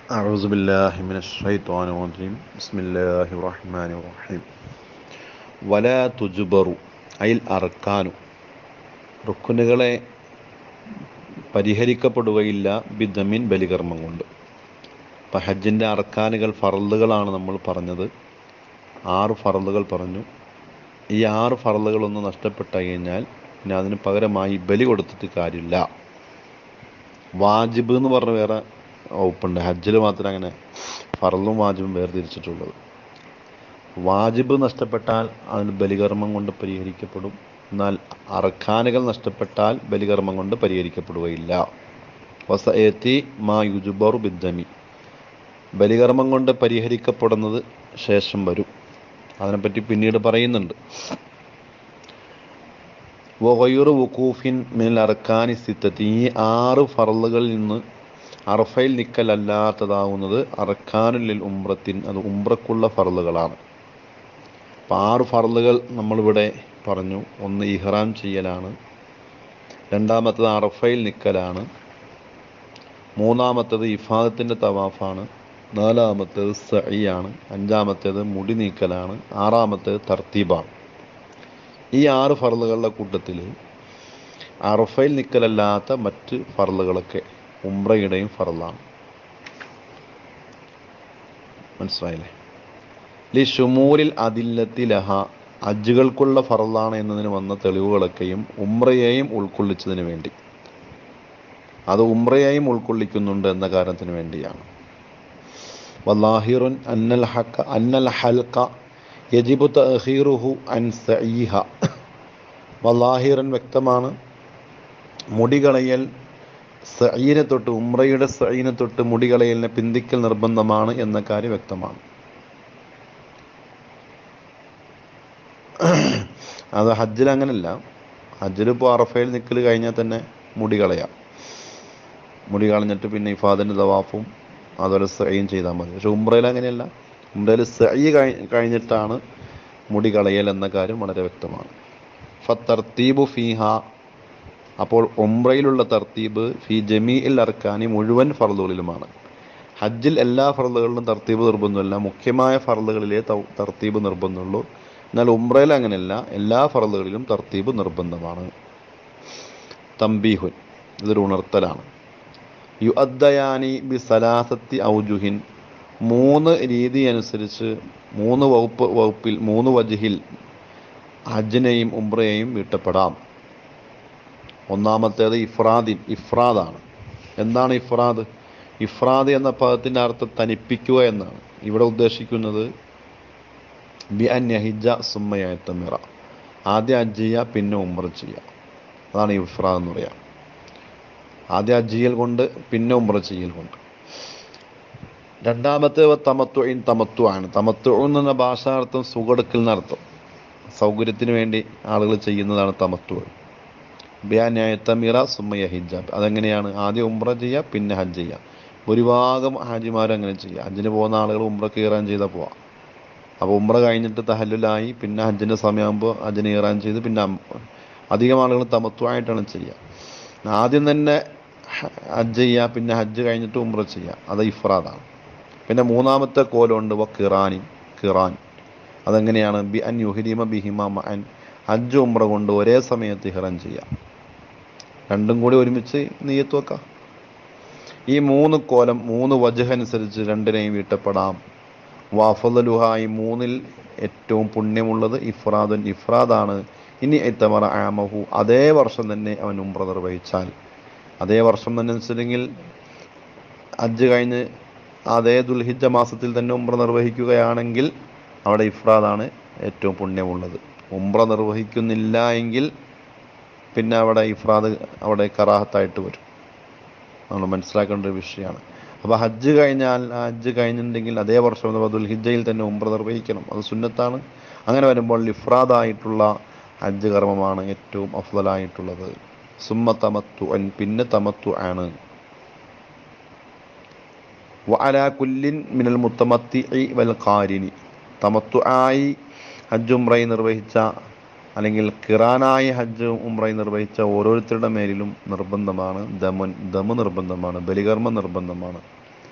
أعوذ بالله من الشيطان الرجيم بسم الله الرحمن الرحيم ولا تجبر أي الأركان റുക്കുനുകളെ പരിഹരിക്കപ്പെടുകയില്ല ബിദമിൻ ബലികർമ്മം കൊണ്ട് ഇപ്പം ഹജ്ജിൻ്റെ അർക്കാനുകൾ ഫറലുകളാണ് നമ്മൾ പറഞ്ഞത് ആറ് ഫറലുകൾ പറഞ്ഞു ഈ ആറ് ഫറലുകളൊന്ന് നഷ്ടപ്പെട്ടു കഴിഞ്ഞാൽ പിന്നെ അതിന് പകരമായി ബലി കൊടുത്തിട്ട് കാര്യമില്ല വാജിബ് എന്ന് പറഞ്ഞ വേറെ വകുപ്പുണ്ട് ഹജ്ജിൽ മാത്രം അങ്ങനെ ഫറലും വാജിബും വേർതിരിച്ചിട്ടുള്ളത് വാജിബ് നഷ്ടപ്പെട്ടാൽ അതിന് ബലികർമ്മം കൊണ്ട് പരിഹരിക്കപ്പെടും എന്നാൽ അർഖാനുകൾ നഷ്ടപ്പെട്ടാൽ ബലികർമ്മം കൊണ്ട് പരിഹരിക്കപ്പെടുകയില്ല വസയത്തി മാ യുജുബറു ബിദ്ദമി ബലികർമ്മം കൊണ്ട് പരിഹരിക്കപ്പെടുന്നത് ശേഷം വരും അതിനെപ്പറ്റി പിന്നീട് പറയുന്നുണ്ട് വൊയറു വുക്കൂഫിൻ മിനൽ അർക്കാനി സിത്തത്തി ഈ ആറ് ഫറലുകളിൽ നിന്ന് അറഫയിൽ നിക്കലല്ലാത്തതാവുന്നത് അറക്കാനുള്ളിൽ ഉംറത്തിൻ അത് ഉംറക്കുള്ള ഫറലുകളാണ് അപ്പം ആറ് ഫറലുകൾ നമ്മളിവിടെ പറഞ്ഞു ഒന്ന് ഇഹ്റാം ചെയ്യലാണ് രണ്ടാമത്തത് അറഫയിൽ നിക്കലാണ് മൂന്നാമത്തത് ഇഫാദത്തിൻ്റെ തവാഫാണ് നാലാമത്തേത് സഹിയാണ് അഞ്ചാമത്തേത് മുടി നീക്കലാണ് ആറാമത്തേത് തർത്തീബാണ് ഈ ആറ് ഫറലുകളുടെ കൂട്ടത്തിൽ അറഫയിൽ നിക്കലല്ലാത്ത മറ്റ് ഫറലുകളൊക്കെ ഉംറയുടെയും ഫറലാണ് മനസ്സിലായില്ലേ ലി ഷുമൂരിൽ അതില്ലത്തി ലഹ അജ്ജുകൾക്കുള്ള ഫറലാണ് എന്നതിന് വന്ന തെളിവുകളൊക്കെയും ഉംറയെയും ഉൾക്കൊള്ളിച്ചതിന് വേണ്ടി അത് ഉംറയെയും ഉൾക്കൊള്ളിക്കുന്നുണ്ട് എന്ന കാരണത്തിന് വേണ്ടിയാണ് വല്ലാഹിറുൻ അന്നൽ ഹക്ക അന്നൽ ഹൽക്ക യജിബു തഹീറുഹു അൻ സഈഹ വല്ലാഹിറൻ വ്യക്തമാണ് മുടികളയൽ സഈനെ തൊട്ട് ഉംറയുടെ സഈനെ തൊട്ട് മുടികളയലിനെ പിന്തിക്കൽ നിർബന്ധമാണ് എന്ന കാര്യം വ്യക്തമാണ് അത് ഹജ്ജിൽ അങ്ങനല്ല ഹജ്ജിൽ ഇപ്പോൾ അറഫയിൽ നിൽക്കൽ കഴിഞ്ഞാൽ തന്നെ മുടി കളയാം മുടി കളഞ്ഞിട്ട് പിന്നെ ഇഫാദിൻ്റെ തവാഫും അതുപോലെ സയും ചെയ്താൽ മതി പക്ഷെ ഉംറയിൽ അങ്ങനെയല്ല ഉംറയിൽ സൈ കഴിഞ്ഞിട്ടാണ് മുടി കളയൽ എന്ന കാര്യം വളരെ വ്യക്തമാണ് ഫ തർത്തീബു ഫീഹ അപ്പോൾ ഉംറയിലുള്ള തർത്തീബ് ഫി ജമീ ഇൽ അർക്കാനി മുഴുവൻ ഫറലുകളിലുമാണ് ഹജ്ജിൽ എല്ലാ ഫറലുകളിലും തർത്തീബ് നിർബന്ധമില്ല മുഖ്യമായ ഫറലുകളിലേ തർത്തീബ് നിർബന്ധമുള്ളൂ എന്നാൽ ഉംറയിൽ അങ്ങനെയല്ല എല്ലാ ഫറലുകളിലും തർത്തീബ് നിർബന്ധമാണ് തമ്പീഹുൻ ഇതൊരു ഉണർത്തലാണ് യു അദ്ദയാനി ബി സലാസത്തി ഔജുഹിൻ മൂന്ന് രീതി അനുസരിച്ച് മൂന്ന് വകുപ്പ് വകുപ്പിൽ മൂന്ന് വജുഹിൽ ഹജ്ജിനെയും ഉംറയെയും വീട്ടപ്പെടാം ഒന്നാമത്തേത് ഇഫ്രാദിൻ ഇഫ്രാദാണ് എന്താണ് ഇഫ്രാദ് ഇഫ്രാദ് എന്ന പദത്തിൻ്റെ അർത്ഥം തനിപ്പിക്കുക എന്നാണ് ഇവിടെ ഉദ്ദേശിക്കുന്നത് ബി അന്യഹിജ സുമ്മയത്തമിറ ആദ്യം ഹജ്ജ് ചെയ്യുക പിന്നെ ഉംറ ചെയ്യുക അതാണ് ഇഫ്രാദ് എന്ന് പറയുക ആദ്യം ഹജ്ജ് ചെയ്യൽ കൊണ്ട് പിന്നെ ഉംറ ചെയ്യൽ കൊണ്ട് രണ്ടാമത്തെ തമത്തു ഇൻ തമത്തു ആണ് തമത്തു എന്ന ഭാഷാർത്ഥം സുഖെടുക്കൽ എന്നർത്ഥം സൗകര്യത്തിന് വേണ്ടി ആളുകൾ ചെയ്യുന്നതാണ് തമത്തു ബ്യാന്യായത്തമിറ സുമ്മയ ഹിജാബ് അതെങ്ങനെയാണ് ആദ്യം ഉംറ ചെയ്യുക പിന്നെ ഹജ്ജ് ചെയ്യുക ഭൂരിഭാഗം ഹാജിമാരും അങ്ങനെ ചെയ്യുക ഹജ്ജിന് പോകുന്ന ആളുകൾ ഉംറ കീറാൻ ചെയ്താൽ പോവാം അപ്പോൾ ഉംറ കഴിഞ്ഞിട്ട് തഹല്ലുലായി പിന്നെ ഹജ്ജിൻ്റെ സമയമാകുമ്പോൾ ഹജ്ജിന് കീറാൻ ചെയ്ത് പിന്നെ അധികം ആളുകൾ തമത്വമായിട്ടാണ് ചെയ്യുക ആദ്യം തന്നെ ഹജ്ജ് ചെയ്യുക പിന്നെ ഹജ്ജ് കഴിഞ്ഞിട്ട് ഉംറ ചെയ്യുക അത് ഇഫ്രാദാണ് പിന്നെ മൂന്നാമത്തെ കോലമുണ്ട് വ കിറാനി കിറാൻ അതെങ്ങനെയാണ് ബി അൻ യുഹിരിമ ബിഹിമ അൻ ഹജ്ജ് ഉംറ കൊണ്ട് ഒരേ സമയത്ത് ഇഹ്റാൻ ചെയ്യാം രണ്ടും കൂടി ഒരുമിച്ച് നെയ്യത്ത് വെക്കാം ഈ മൂന്ന് കോലം മൂന്ന് വജഹ അനുസരിച്ച് രണ്ടിനെയും വീട്ടപ്പെടാം വാഫലുഹ ഈ മൂന്നിൽ ഏറ്റവും പുണ്യമുള്ളത് ഇഫ്രാദുൻ ഇഫ്രാദാണ് ഇനി എത്തമറ ആമഹു അതേ വർഷം തന്നെ അവൻ ഉംറ നിർവഹിച്ചാൽ അതേ വർഷം തന്നെ വെച്ചിട്ടുണ്ടെങ്കിൽ ഹജ്ജ് കഴിഞ്ഞ് അതേ ദുൽഹിജ മാസത്തിൽ തന്നെ ഉംറ നിർവഹിക്കുകയാണെങ്കിൽ അവിടെ ഇഫ്രാദാണ് ഏറ്റവും പുണ്യമുള്ളത് ഉംറ നിർവഹിക്കുന്നില്ല എങ്കിൽ പിന്നെ അവിടെ ഇഫ്രാദ് അവിടെ കറാഹത്തായിട്ട് വരും നമ്മൾ മനസ്സിലാക്കേണ്ട ഒരു വിഷയമാണ് അപ്പോൾ ഹജ്ജ് കഴിഞ്ഞാൽ ഹജ്ജ് കഴിഞ്ഞിട്ടുണ്ടെങ്കിൽ അതേ വർഷം ദുൽഹിജയിൽ തന്നെ ഉംറ നിർവഹിക്കണം അത് സുന്നത്താണ് അങ്ങനെ വരുമ്പോൾ ഇഫ്രാദായിട്ടുള്ള ഹജ്ജ് കർമ്മമാണ് ഏറ്റവും അഫ്ദലായിട്ടുള്ളത് സുമ്മ തമത്തു അൻ പിന്നെ തമത്തു ആണ് വഅല കുല്ലിൻ മിനൽ മുത്തമത്തി വൽ ഖാരിനി തമത്തു ആയി ഹജ്ജ് ഉംറയി നിർവഹിച്ച അല്ലെങ്കിൽ കിറാനായി ഹജ്ജ് ഉംറയും നിർവഹിച്ച ഓരോരുത്തരുടെ മേലിലും നിർബന്ധമാണ് ദമൻ ദമ് നിർബന്ധമാണ് ബലികർമ്മം നിർബന്ധമാണ്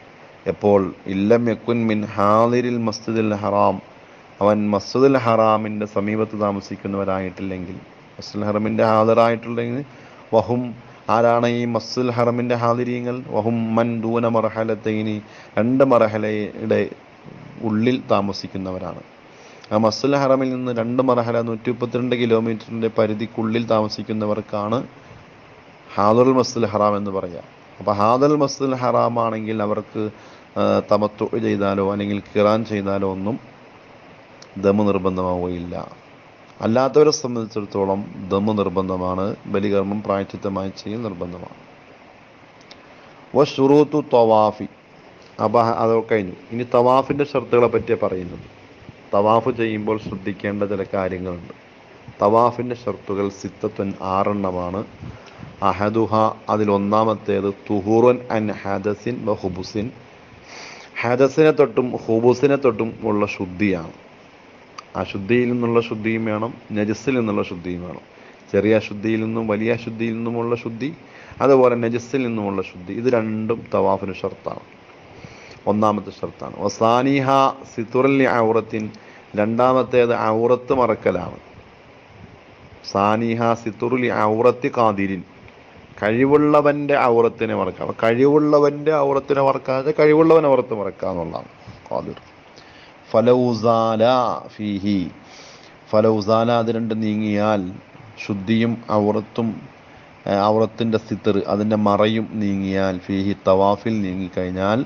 എപ്പോൾ ഇല്ലം യക്കുൻ മിൻ ഹാദിരിൽ മസ്ജിദുൽ ഹറാം അവൻ മസ്ജിദുൽ ഹറാമിൻ്റെ സമീപത്ത് താമസിക്കുന്നവരായിട്ടില്ലെങ്കിൽ മസ്ജിദുൽ ഹറമിൻ്റെ ഹാദറായിട്ടുണ്ടെങ്കിൽ വഹും ആരാണ് ഈ മസ്ജിദുൽ ഹറമിൻ്റെ ഹാദിരീങ്ങൾ വഹും മൻ ദൂന മർഹലത്തൈനി രണ്ട് മർഹലയുടെ ഉള്ളിൽ താമസിക്കുന്നവരാണ് ആ മസ്ജിദുൽ ഹറമിൽ നിന്ന് രണ്ട് മർഹല നൂറ്റി മുപ്പത്തിരണ്ട് കിലോമീറ്ററിൻ്റെ പരിധിക്കുള്ളിൽ താമസിക്കുന്നവർക്കാണ് ഹാദുൽ മസ്ജിദുൽ ഹറാം എന്ന് പറയാം അപ്പോൾ ഹാദുൽ മസ്ജിദുൽ ഹറാം ആണെങ്കിൽ അവർക്ക് തമത്തു ചെയ്താലോ അല്ലെങ്കിൽ കിറാൻ ചെയ്താലോ ഒന്നും ദമ് നിർബന്ധമാവുകയില്ല അല്ലാത്തവരെ സംബന്ധിച്ചിടത്തോളം ദമ് നിർബന്ധമാണ് ബലികർമ്മം പ്രായച്ചിത്തമായി ചെയ്യൽ നിർബന്ധമാണ് വ ഷുറൂത്തു തവാഫി അപ്പം അത് കഴിഞ്ഞു ഇനി തവാഫിൻ്റെ ഷർത്തുകളെ പറ്റിയാണ് പറയുന്നത് തവാഫ് ചെയ്യുമ്പോൾ ശ്രദ്ധിക്കേണ്ട ചില കാര്യങ്ങളുണ്ട് തവാഫിൻ്റെ ഷർത്തുകൾ സിത്തത്വൻ ആറെണ്ണമാണ് അഹദുഹ അതിൽ ഒന്നാമത്തേത് തുഹൂറൻ അൻ ഹദസിൻ വ ഹുബുസിൻ ഹദസിനെ തൊട്ടും ഹുബുസിനെ തൊട്ടും ഉള്ള ശുദ്ധിയാണ് അശുദ്ധിയിൽ നിന്നുള്ള ശുദ്ധിയും വേണം നജസ്സിൽ നിന്നുള്ള ശുദ്ധിയും വേണം ചെറിയ അശുദ്ധിയിൽ നിന്നും വലിയ അശുദ്ധിയിൽ നിന്നുമുള്ള ശുദ്ധി അതുപോലെ നജസ്സിൽ നിന്നുമുള്ള ശുദ്ധി ഇത് രണ്ടും തവാഫിന് ഷർത്താണ് ഒന്നാമത്തെ ഷർത്താണ് വസാനിഹ സിത്തുറലി ഔറത്തിൻ രണ്ടാമത്തേത് ഔറത്ത് മറക്കലാണ് സാനിഹ സിത്തുറുലി ഔറത്തി കാതിരിൻ കഴിവുള്ളവൻ്റെ ഔറത്തിനെ മറക്കാം കഴിവുള്ളവൻ്റെ ഔറത്തിനെ മറക്കാതെ കഴിവുള്ളവൻ ഔറത്ത് മറക്കുക എന്നുള്ളതാണ് കാതിർ ഫലൗസാല ഫീഹി ഫലൗസാല അത് രണ്ട് നീങ്ങിയാൽ ശുദ്ധിയും ഔറത്തും ഔറത്തിൻ്റെ സിത്തർ അതിൻ്റെ മറയും നീങ്ങിയാൽ ഫീഹി തവാഫിൽ നീങ്ങിക്കഴിഞ്ഞാൽ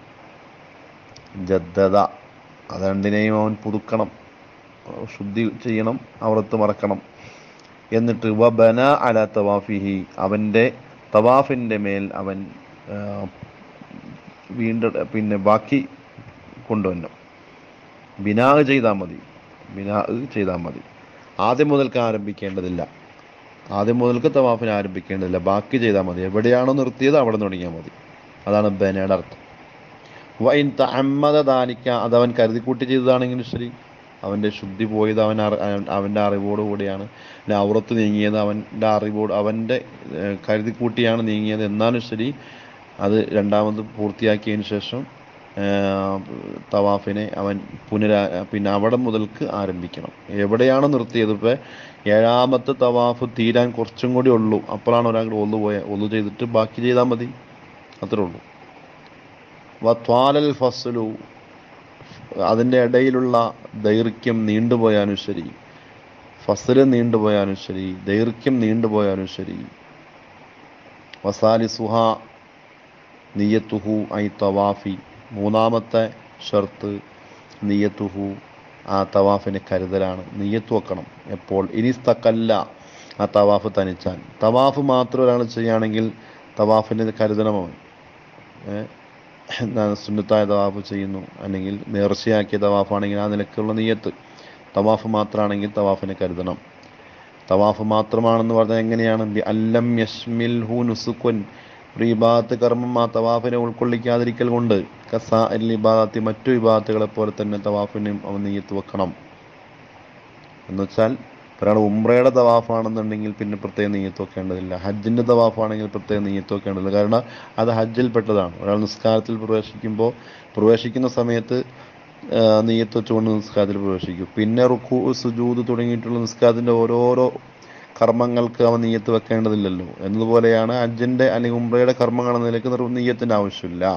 ജദ്ദത അത് രണ്ടിനെയും അവൻ പുതുക്കണം ശുദ്ധി ചെയ്യണം ഔറത്ത് മറക്കണം എന്നിട്ട് വബന അല തവാഫിഹി അവൻ്റെ തവാഫിൻ്റെ മേൽ അവൻ വീണ്ടും പിന്നെ ബാക്കി കൊണ്ടുവരണം ബിനാ ചെയ്താൽ മതി ബിനാ ചെയ്താൽ മതി ആദ്യം മുതൽക്ക് ആരംഭിക്കേണ്ടതില്ല ആദ്യം മുതൽക്ക് തവാഫിന് ആരംഭിക്കേണ്ടതില്ല ബാക്കി ചെയ്താൽ മതി എവിടെയാണോ നിർത്തിയത് അവിടെ തുടങ്ങിയാൽ മതി അതാണ് ബനയുടെ അർത്ഥം വൈൻ തമ്മത ദാനിക്ക അതവൻ കരുതിക്കൂട്ടി ചെയ്തതാണെങ്കിലും ശരി അവൻ്റെ ശുദ്ധി പോയത് അവൻ അവൻ്റെ അറിവോട് കൂടിയാണ് പിന്നെ ഔറത്ത് നീങ്ങിയത് അവൻ്റെ അറിവോട് അവൻ്റെ കരുതിക്കൂട്ടിയാണ് നീങ്ങിയത് എന്നാലും ശരി അത് രണ്ടാമത് പൂർത്തിയാക്കിയതിന് ശേഷം തവാഫിനെ അവൻ പുനരാ പിന്നെ അവിടെ മുതൽക്ക് ആരംഭിക്കണം എവിടെയാണ് നിർത്തിയത് ഇപ്പോൾ ഏഴാമത്തെ തവാഫ് തീരാൻ കുറച്ചും കൂടി ഉള്ളൂ അപ്പോഴാണ് ഒരാൾ ഒന്നു പോയ ഒന്നു ചെയ്തിട്ട് ബാക്കി ചെയ്താൽ മതി അത്രേ ഉള്ളൂ വത്വാലൽ ഫസലു അതിൻ്റെ ഇടയിലുള്ള ദൈർഘ്യം നീണ്ടുപോയാലും ശരി ഫസല് നീണ്ടുപോയാലും ശരി ദൈർഘ്യം നീണ്ടുപോയാലും ശരി വസാലി സുഹ നീയത്തുഹു ഐ തവാഫി മൂന്നാമത്തെ ഷർത്ത് നീയത്തുഹു ആ തവാഫിന് കരുതലാണ് നീയത്ത് വെക്കണം എപ്പോൾ ഇനിസ്തക്കല്ല ആ തവാഫ് തനിച്ചാൽ തവാഫ് മാത്രം ഒരാൾ ചെയ്യുകയാണെങ്കിൽ തവാഫിന് കരുതണമാണ് സുന്നത്തായ തവാഫ് ചെയ്യുന്നു അല്ലെങ്കിൽ നേർച്ചയാക്കിയ തവാഫാണെങ്കിൽ ആ നിലക്കുള്ള നീയത്ത് തവാഫ് മാത്രമാണെങ്കിൽ തവാഫിനെ കരുതണം തവാഫ് മാത്രമാണെന്ന് പറഞ്ഞാൽ എങ്ങനെയാണ് അല്ലം യഷ്മിൽ ഹു നുസുക്കുൻ ഒരു ഇബാദത്ത് കർമ്മം ആ തവാഫിനെ ഉൾക്കൊള്ളിക്കാതിരിക്കൽ കൊണ്ട് കസാ അൽ ഇബാദത്തി മറ്റു ഇബാദത്തുകളെ പോലെ തന്നെ തവാഫിനെയും അവൻ നീയത്ത് വെക്കണം എന്നുവെച്ചാൽ ഒരാൾ ഉംറയുടെ തവാഫാണെന്നുണ്ടെങ്കിൽ പിന്നെ പ്രത്യേകം നെയ്യത്ത് വെക്കേണ്ടതില്ല ഹജ്ജിൻ്റെ തവാഫാണെങ്കിൽ പ്രത്യേകം നെയ്യത്ത് വെക്കേണ്ടതില്ല കാരണം അത് ഹജ്ജിൽപ്പെട്ടതാണ് ഒരാൾ നിസ്കാരത്തിൽ പ്രവേശിക്കുമ്പോൾ പ്രവേശിക്കുന്ന സമയത്ത് നെയ്യത്ത് വെച്ചുകൊണ്ട് നിസ്കാരത്തിൽ പ്രവേശിക്കും പിന്നെ റുക്കു സുജൂദ് തുടങ്ങിയിട്ടുള്ള നിസ്കാരത്തിൻ്റെ ഓരോരോ കർമ്മങ്ങൾക്ക് അവൻ നെയ്യത്ത് വെക്കേണ്ടതില്ലല്ലോ എന്നതുപോലെയാണ് ഹജ്ജിൻ്റെ അല്ലെങ്കിൽ ഉംറയുടെ കർമ്മങ്ങൾ എന്ന നിലയ്ക്ക് നെയ്യത്തിൻ്റെ ആവശ്യമില്ല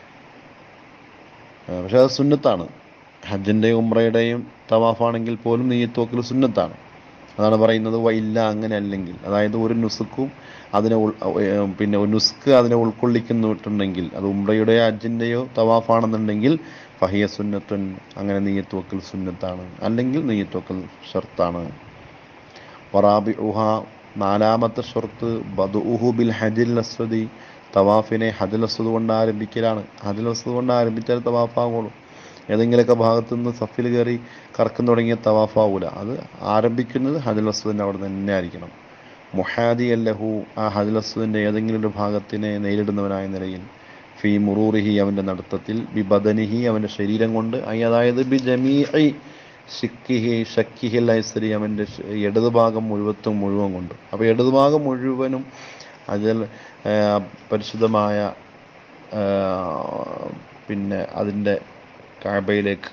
പക്ഷെ അത് സുന്നത്താണ് ഹജ്ജിൻ്റെയും ഉംറയുടെയും തവാഫാണെങ്കിൽ പോലും നെയ്യത്ത് വെക്കൽ സുന്നത്താണ് അതാണ് പറയുന്നത് വൈല്ല അങ്ങനെ അല്ലെങ്കിൽ അതായത് ഒരു നുസുക്കും അതിനെ പിന്നെ ഒരു നുസ്ക് അതിനെ ഉൾക്കൊള്ളിക്കുന്നിട്ടുണ്ടെങ്കിൽ അത് ഉംറയുടെയോ അജിൻ്റെയോ തവാഫാണെന്നുണ്ടെങ്കിൽ ഫഹിയ സുന്നത്തുൻ അങ്ങനെ നെയ്യത്ത് വെക്കൽ സുന്നത്താണ് അല്ലെങ്കിൽ നെയ്യത്ത് വെക്കൽ ഷർത്താണ് വറാബി ഉഹ നാലാമത്തെ ഷർത്ത് ബദുഹു ബിൽ ഹജിൽ അസ്വദി തവാഫിനെ ഹജൽ അസ്വദ് കൊണ്ട് ആരംഭിക്കലാണ് ഹജൽ അസ്വദ് കൊണ്ട് ആരംഭിച്ചാൽ തവാഫാകുള്ളൂ ഏതെങ്കിലുമൊക്കെ ഭാഗത്തു നിന്ന് സഫിൽ കയറി കറക്കം തുടങ്ങിയ തവാഫാവൂല അത് ആരംഭിക്കുന്നത് ഹജൽ അസ്വദിൻ്റെ അവിടെ തന്നെ ആയിരിക്കണം മുഹാദി അല്ലഹു ആ ഹജൽ അസ്വദിൻ്റെ ഏതെങ്കിലും ഒരു ഭാഗത്തിനെ നേരിടുന്നവനായ നിലയിൽ ഫി മുറൂറിഹി അവൻ്റെ നടത്തത്തിൽ ബി ബദനിഹി അവൻ്റെ ശരീരം കൊണ്ട് അതായത് ബി ജമീഇ ഷിക്കിഹി ഷക്കിഹി ലൈസരി അവൻ്റെ ഇടതുഭാഗം മുഴുവത്തും മുഴുവൻ കൊണ്ട് അപ്പോൾ ഇടതുഭാഗം മുഴുവനും അതിൽ പരിശുദ്ധമായ പിന്നെ അതിൻ്റെ കാബയിലേക്ക്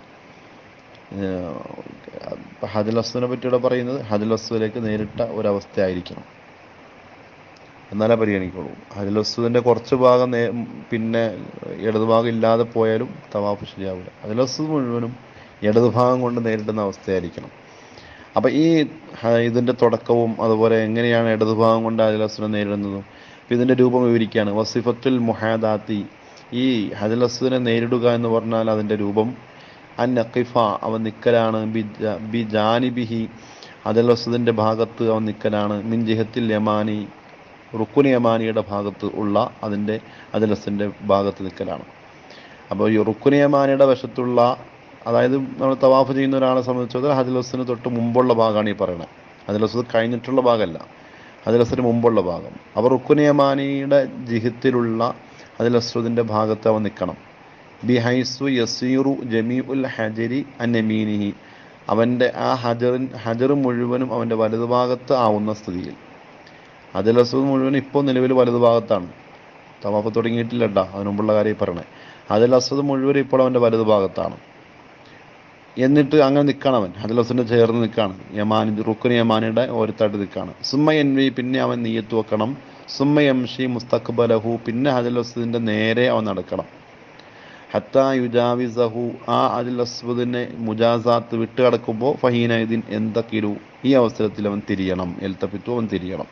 ഹജൽ അസ്വദിനെ പറ്റി ഇവിടെ പറയുന്നത് ഹജൽ അസ്വദിലേക്ക് നേരിട്ട ഒരവസ്ഥയായിരിക്കണം എന്നാലേ പരിഗണിക്കുള്ളൂ ഹജൽ അസ്വദിൻ്റെ കുറച്ച് ഭാഗം നേ പിന്നെ ഇടതുഭാഗം ഇല്ലാതെ പോയാലും തവാഫ് ശരിയാവില്ല ഹജൽ അസ്വദ് മുഴുവനും ഇടതുഭാഗം കൊണ്ട് നേരിടുന്ന അവസ്ഥയായിരിക്കണം അപ്പം ഈ ഹ- ഇതിൻ്റെ തുടക്കവും അതുപോലെ എങ്ങനെയാണ് ഇടതുഭാഗം കൊണ്ട് ഹജൽ അസ്വദിനെ നേരിടുന്നതും അപ്പം ഇതിൻ്റെ രൂപം വിവരിക്കുകയാണ് വസിഫത്തുൽ മുഹാദാത്തി ഈ ഹജൽ അസ്വദിനെ നേരിടുക എന്ന് പറഞ്ഞാൽ അതിൻ്റെ രൂപം അൻ നഖിഫ അവൻ നിക്കലാണ് ബി ജ- ബി ജാനിബിഹി ഹജൽ അസ്വദിൻ്റെ ഭാഗത്ത് അവൻ നിക്കലാണ് മിൻ ജിഹത്തിൽ യമാനി റുക്കുൻ യമാനിയുടെ ഭാഗത്ത് ഉള്ള അതിൻ്റെ ഹജൽ അസ്വദിൻ്റെ ഭാഗത്ത് നിൽക്കലാണ് അപ്പോൾ ഈ റുക്കുൻ യമാനിയുടെ വശത്തുള്ള അതായത് നമ്മൾ തവാഫ് ചെയ്യുന്ന ഒരാളെ സംബന്ധിച്ചിടത്തോളം ഹജൽ അസ്വദിന് തൊട്ട് മുമ്പുള്ള ഭാഗമാണ് ഈ പറയുന്നത് ഹജൽ അസ്വദ് കഴിഞ്ഞിട്ടുള്ള ഭാഗമല്ല ഹജൽ അസ്വദിന് മുമ്പുള്ള ഭാഗം അപ്പോൾ റുക്കുൻ യമാനിയുടെ ജിഹത്തിലുള്ള ഹജൽ അസ്വദിൻ്റെ ഭാഗത്ത് അവൻ നിൽക്കണം ബിഹൈസു യസീറു ജമീ ഉൽ ഹജരി അന്നമീനിഹി അവൻ്റെ ആ ഹജറിൻ ഹജർ മുഴുവനും അവൻ്റെ വലതുഭാഗത്ത് ആവുന്ന സ്ഥിതിയിൽ ഹജൽ അസ്വദ് മുഴുവൻ ഇപ്പോൾ നിലവിൽ വലതുഭാഗത്താണ് തവാഫ് തുടങ്ങിയിട്ടില്ല കേട്ടോ അതിന് മുമ്പുള്ള കാര്യം ഈ പറയണേ ഹജൽ അസ്വദ് മുഴുവൻ ഇപ്പോൾ അവൻ്റെ വലതുഭാഗത്താണ് എന്നിട്ട് അങ്ങനെ നിൽക്കണം അവൻ ഹജൽ അസ്വദിൻ്റെ ചേർന്ന് നിൽക്കുകയാണ് യമാനി റുക്കുൻ യമാനിയുടെ ഓരത്തായിട്ട് നിൽക്കുകയാണ് സുമ്മ എൻവി പിന്നെ അവൻ നീയത്ത് വെക്കണം സുമ്മ എംഷി മുസ്തഖ്ബലഹു പിന്നെ ഹജൽ അസ്വദിൻ്റെ നേരെ അവൻ നടക്കണം ഹത്ത യുജാവിസഹു ആ അജൽ അസ്വദിനെ മുജാസാത്ത് വിട്ട് കടക്കുമ്പോൾ ഫഹീന ഇതിൻ എന്തൊക്കെയൊരു ഈ അവസരത്തിൽ അവൻ തിരിയണം എൽത്തപ്പിത്തു അവൻ തിരിയണം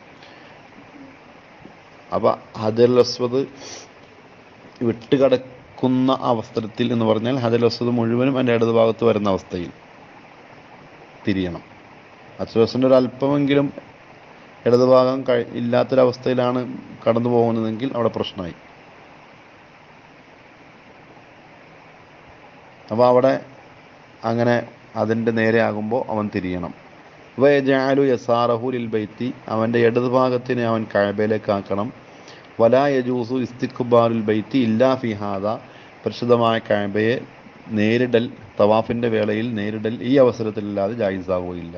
അപ്പൊ ഹജൽ അസ്വദ് വിട്ട് കടക്കുന്ന അവസരത്തിൽ എന്ന് പറഞ്ഞാൽ ഹജൽ അസ്വദ് മുഴുവനും എൻ്റെ ഇടത് ഭാഗത്ത് വരുന്ന അവസ്ഥയിൽ തിരിയണം അസ്വസിൻ്റെ ഒരു അല്പമെങ്കിലും ഇടതുഭാഗം കഴി ഇല്ലാത്തൊരവസ്ഥയിലാണ് കടന്നു പോകുന്നതെങ്കിൽ അവിടെ പ്രശ്നമായി അപ്പോൾ അവിടെ അങ്ങനെ അതിൻ്റെ നേരെ ആകുമ്പോൾ അവൻ തിരിയണം വയജാലു യസാറഹു ലിൽ ബൈത്തി അവൻ്റെ ഇടതുഭാഗത്തിനെ അവൻ കഴബയിലേക്ക് ആക്കണം വലാ യജൂസു ഇസ്തിഖ്ബാലുൽ ബൈത്തി ഇല്ലാ ഫിഹാദ പരിശുദ്ധമായ കഴബയെ നേരിടൽ തവാഫിൻ്റെ വേളയിൽ നേരിടൽ ഈ അവസരത്തിലല്ലാതെ ജായിസാവുകയില്ല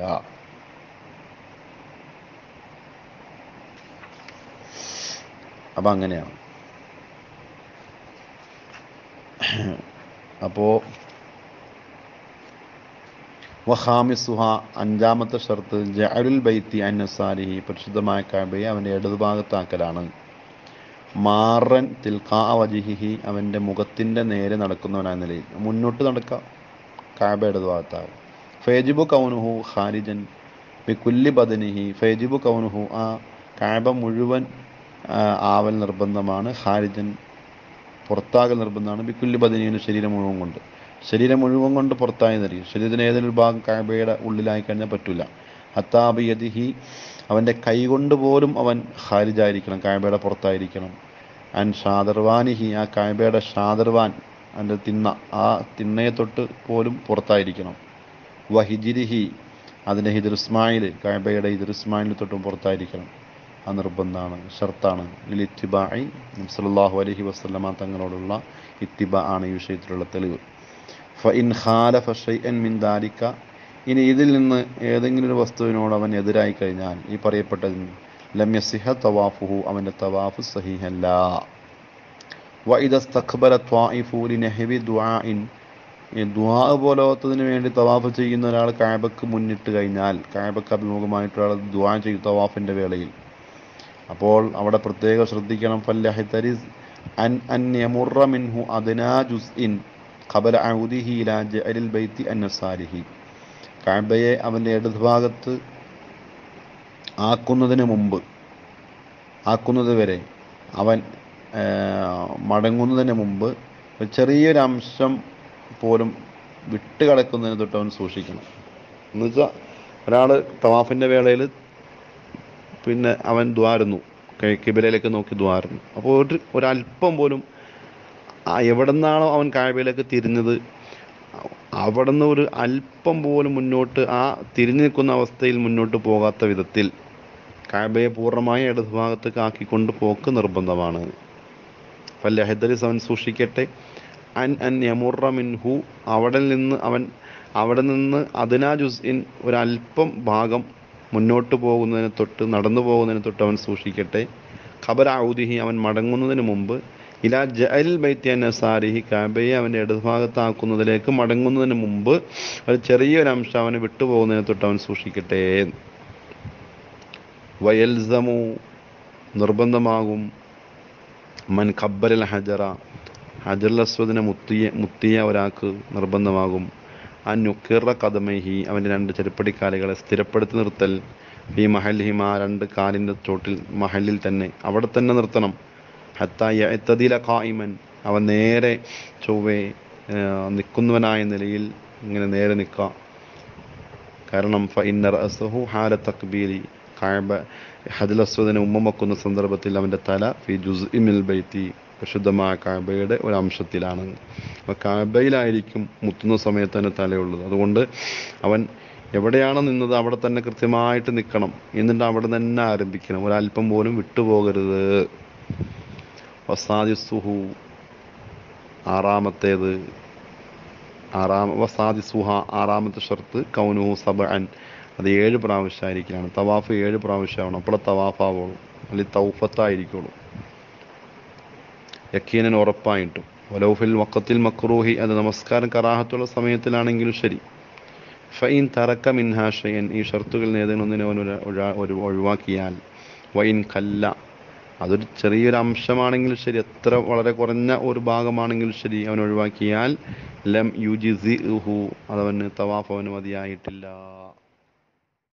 അപ്പം അങ്ങനെയാണ് അപ്പോൾ വഹാമിസുഹ അഞ്ചാമത്തെ ഷർത്ത് ജഅലുൽ ബൈത്തി അന്നസാരിഹി പരിശുദ്ധമായ കാബയെ അവൻ്റെ ഇടതുഭാഗത്താക്കലാണ് മാറൻ തിൽക്കാ വജിഹിഹി അവൻ്റെ മുഖത്തിൻ്റെ നേരെ നടക്കുന്നവനായ നിലയിൽ മുന്നോട്ട് നടക്കാം കാബ ഇടതുഭാഗത്താകും ഫേജിബു കൗനുഹു ഖാരിജൻ ബിക്കുല്ലി ബദനിഹി ഫേജിബു കൗനുഹു ആ കാബ മുഴുവൻ ആ, ആവൽ നിർബന്ധമാണ് ഖാരിജൻ പുറത്താകൽ നിർബന്ധമാണ് ബിക്കുല്ലി ബദനീന് ശരീരം മുഴുവൻ കൊണ്ട് ശരീരം മുഴുവൻ കൊണ്ട് പുറത്തായി നിൽക്കും ശരീരത്തിന് ഏതൊരു ഭാഗം കാബയുടെ ഉള്ളിലായി കഴിഞ്ഞാൽ പറ്റൂല ഹത്താബ് യദിഹി അവൻ്റെ കൈ കൊണ്ട് പോലും അവൻ ഖാരിജായിരിക്കണം കാബയുടെ പുറത്തായിരിക്കണം അൻ ഷാദർവാനിഹി ആ കാബയുടെ ഷാദർവാൻ അതിൻ്റെ തിണ്ണ ആ തിണ്ണയെ തൊട്ട് പോലും പുറത്തായിരിക്കണം വഹിജിരിഹി അതിൻ്റെ ഹിദർ ഇസ്മായിൽ കാബയുടെ ഹിദർ ഇസ്മായിൽ തൊട്ടും പുറത്തായിരിക്കണം ആ നിർബന്ധമാണ് ഷർത്താണ് ഇത്തിബായി സല്ലല്ലാഹു അലൈഹി വസല്ലമ തങ്ങളോടുള്ള ഇത്തിബ ആണ് ഈ വിഷയത്തിലുള്ള തെളിവ് ഫ ഇൻ ഖാലഫ ഷൈഅൻ മിൻ ദാലിക ഇനി ഇതിൽ നിന്ന് ഏതെങ്കിലും ഒരു വസ്തുവിനോട് അവൻ എതിരായി കഴിഞ്ഞാൽ ഈ പറയപ്പെട്ടതിന് ലം യസിഹ തവാഫുഹു അവൻ്റെ തവാഫ് സഹിഹല്ല വ ഇദസ്തഖ്ബല ത്വാഇഫു ലിനഹ്വി ദുആഇൻ ഈ ദുആ പോലത്തതിന് വേണ്ടി തവാഫ് ചെയ്യുന്ന ഒരാൾ കാബക്ക് മുന്നിട്ട് കഴിഞ്ഞാൽ കാബക്ക് അഭിമുഖമായിട്ട് ഒരാൾ ദുആ ചെയ്യും തവാഫിൻ്റെ വേളയിൽ അപ്പോൾ അവിടെ പ്രത്യേകം ശ്രദ്ധിക്കണം ഫല്ലഹ്തരിസ് അൻ അൻ യമുറ മിൻഹു അദ്നാ ജുസ്ഇൻ ഖബല ഔദിഹി ഇലാ ജഅലിൽ ബൈത്തി അന്നസാരിഹി കഅബയെ അവൻ്റെ ഇടതുഭാഗത്ത് ആക്കുന്നതിന് മുമ്പ് ആക്കുന്നത് വരെ അവൻ ആ, മടങ്ങുന്നതിന് മുമ്പ് ഒരു ചെറിയൊരു അംശം പോലും വിട്ട് കിടക്കുന്നതിന് തൊട്ട് അവൻ സൂക്ഷിക്കണം എന്നുവെച്ചാൽ ഒരാൾ തവാഫിൻ്റെ വേളയിൽ പിന്നെ അവൻ ദ്വാരുന്നു കിബിലയിലേക്ക് നോക്കി ദ്വാരുന്നു അപ്പോൾ ഒരു ഒരല്പം പോലും ആ എവിടെ നിന്നാണോ അവൻ കായബയിലേക്ക് തിരിഞ്ഞത് അവിടെ നിന്ന് ഒരു അല്പം പോലും മുന്നോട്ട് ആ തിരിഞ്ഞു നിൽക്കുന്ന അവസ്ഥയിൽ മുന്നോട്ട് പോകാത്ത വിധത്തിൽ കായബയെ പൂർണ്ണമായി ഇടതുഭാഗത്തേക്ക് ആക്കിക്കൊണ്ട് പോക്ക് നിർബന്ധമാണ് ഫല്ലഹദരിസ് അവൻ സൂക്ഷിക്കട്ടെ അൻ അൻ യമുറ മിൻഹു അവിടെ നിന്ന് അവൻ അവിടെ നിന്ന് അതിനാ ജുസ്ഇൻ ഒരല്പം ഭാഗം മുന്നോട്ട് പോകുന്നതിന് തൊട്ട് നടന്നു പോകുന്നതിന് തൊട്ട് അവൻ സൂക്ഷിക്കട്ടെ ഖബർ ഔദിഹി അവൻ മടങ്ങുന്നതിന് മുമ്പ് ഇലാ ജഅൽ ബൈത്തി അന്നസാരിഹി കാബയെ അവൻ്റെ ഇടതുഭാഗത്താക്കുന്നതിലേക്ക് മടങ്ങുന്നതിന് മുമ്പ് ഒരു ചെറിയൊരു അംശം അവന് വിട്ടുപോകുന്നതിനെ തൊട്ട് അവൻ സൂക്ഷിക്കട്ടെ വയൽസമു നിർബന്ധമാകും മൻ ഖബ്ബലൽ ഹജറ ഹജറുൽ അസ്വദിനെ മുത്തിയ മുത്തിയ ഒരാൾക്ക് നിർബന്ധമാകും ആ നുക്കിറ കഥമൈഹി അവൻ്റെ രണ്ട് ചെരുപ്പടിക്കാലുകളെ സ്ഥിരപ്പെടുത്തി നിർത്തൽ ഈ മഹൽഹിമ ആ രണ്ട് കാലിൻ്റെ ചോട്ടിൽ മഹലിൽ തന്നെ അവിടെ തന്നെ നിർത്തണം ഹത്തായ എത്തതില കായിമൻ അവൻ നേരെ ചൊവ്വേ നിൽക്കുന്നവനായ നിലയിൽ ഇങ്ങനെ നേരെ നിൽക്കുക കാരണം ഫൈനർ അസഹു ഹാല തക്ബീലി കായബ ഹജൽ അസ്വദിനെ ഉമ്മ വെക്കുന്ന സന്ദർഭത്തിൽ അവൻ്റെ തല ഫി ജുസ് ഇമിൽ ബൈത്തി പരിശുദ്ധമായ കാബയുടെ ഒരു അംശത്തിലാണ് അപ്പോൾ കാബയിലായിരിക്കും മുത്തുന്ന സമയത്ത് തന്നെ തലയുള്ളത് അതുകൊണ്ട് അവൻ എവിടെയാണ് നിന്നത് അവിടെ തന്നെ കൃത്യമായിട്ട് നിൽക്കണം എന്നിട്ട് അവിടെ തന്നെ ആരംഭിക്കണം ഒരല്പം പോലും വിട്ടുപോകരുത് വസാദിസുഹു ആറാമത്തേത് ആറാം വസാദിസുഹ ആറാമത്തെ ഷർത്ത് കൗനുഹു സബഅൻ അത് ഏഴ് പ്രാവശ്യമായിരിക്കലാണ് തവാഫ് ഏഴ് പ്രാവശ്യമാവണം അപ്പോഴേ തവാഫാവുള്ളൂ അല്ലെങ്കിൽ തൗഫത്തായിരിക്കുള്ളൂ യക്കീനൻ ഉറപ്പായിട്ടും വലൗഫിൽ വക്കത്തിൽ മക്രൂഹി അത് നമസ്കാരം കറാഹത്തുള്ള സമയത്തിലാണെങ്കിലും ശരി ഫൈൻ തറക്ക മിൻഹാഷയൻ ഈ ഷർത്തുകളിൽ ഏതെങ്കിലും ഒന്നിനെ അവൻ ഒരു- ഒഴ- ഒരു ഒഴിവാക്കിയാൽ വൈൻ കല്ല അതൊരു ചെറിയൊരു അംശമാണെങ്കിലും ശരി എത്ര വളരെ കുറഞ്ഞ ഒരു ഭാഗമാണെങ്കിലും ശരി അവൻ ഒഴിവാക്കിയാൽ ലം യു ജി അതവന് തവാഫ് അവന് മതിയായിട്ടില്ല